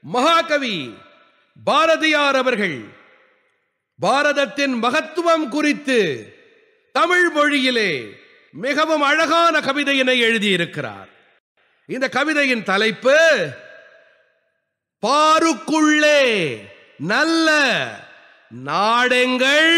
மகாகவி பாரதியார் அவர்கள் பாரதத்தின் மகத்துவம் குறித்து தமிழ் மொழியிலே மிகவும் அழகான கவிதையினை எழுதியிருக்கிறார் இந்த கவிதையின் தலைப்பு பாருக்குள்ளே நல்ல நாடெங்கள்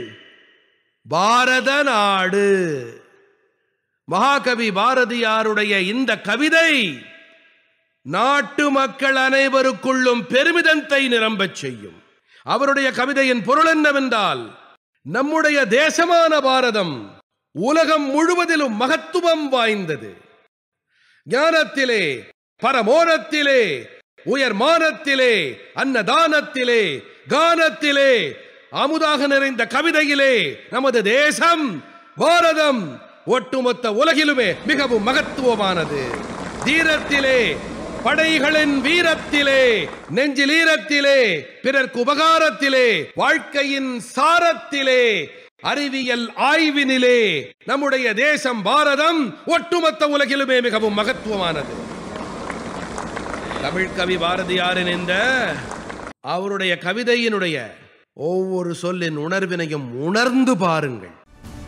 பாரத நாடு மகாகவி பாரதியாருடைய இந்த கவிதை நாட்டு மக்கள் அனைவருக்குள்ளும் பெருமிதத்தை நிரம்பச் செய்யும் அவருடைய கவிதையின் பொருள் என்னவென்றால் நம்முடைய தேசமான பாரதம் உலகம் முழுவதிலும் மகத்துவம் வாய்ந்தது ஞானத்திலே பரமோனத்திலே உயர்மானத்திலே அன்னதானத்திலே கானத்திலே அமுதாக நிறைந்த கவிதையிலே நமது தேசம் பாரதம் ஒட்டுமொத்த உலகிலுமே மிகவும் மகத்துவமானது தீரத்திலே படைகளின் வீரத்திலே நெஞ்சில் ஈரத்திலே பிறர்க்கு உபகாரத்திலே வாழ்க்கையின் சாரத்திலே அறிவியல் ஆய்வினிலே நம்முடைய தேசம் பாரதம் ஒட்டுமொத்த உலகிலுமே மிகவும் மகத்துவமானது தமிழ் கவி பாரதியாரின் இந்த அவருடைய கவிதையினுடைய ஒவ்வொரு சொல்லின் உணர்வினையும் உணர்ந்து பாருங்கள்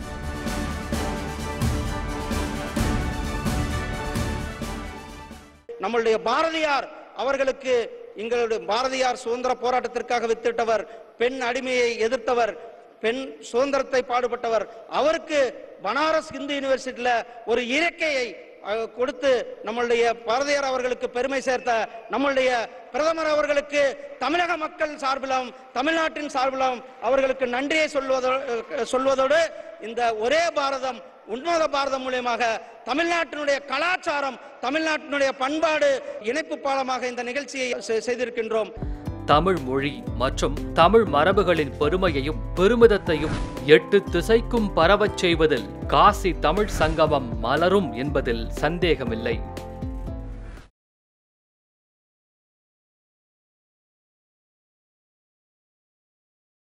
நம்மளுடைய பாரதியார் அவர்களுக்கு எங்களுடைய பாரதியார் சுதந்திர போராட்டத்திற்காக வித்திட்டவர் பெண் அடிமையை எதிர்த்தவர் பெண் சுதந்திரத்தை பாடுபட்டவர் அவருக்கு பனாரஸ் இந்து யூனிவர்சிட்டியில ஒரு இயற்கையை அஹ், கொடுத்து நம்மளுடைய பாரதியார் அவர்களுக்கு பெருமை சேர்த்த நம்மளுடைய பிரதமர் அவர்களுக்கு தமிழக மக்கள் சார்பிலும் தமிழ்நாட்டின் சார்பிலும் அவர்களுக்கு நன்றியை சொல்வதோடு சொல்வதோடு இந்த ஒரே பாரதம் உன்னத பாரதம் மூலியமாக தமிழ்நாட்டினுடைய கலாச்சாரம் தமிழ்நாட்டினுடைய பண்பாடு இணைப்பு பாலமாக இந்த நிகழ்ச்சியை செ- செய்திருக்கின்றோம் தமிழ் மொழி மற்றும் தமிழ் மரபுகளின் பெருமையையும் பெருமிதத்தையும் எட்டு திசைக்கும் பரவச் செய்வதில் காசி தமிழ் சங்கமம் மலரும் என்பதில் சந்தேகமில்லை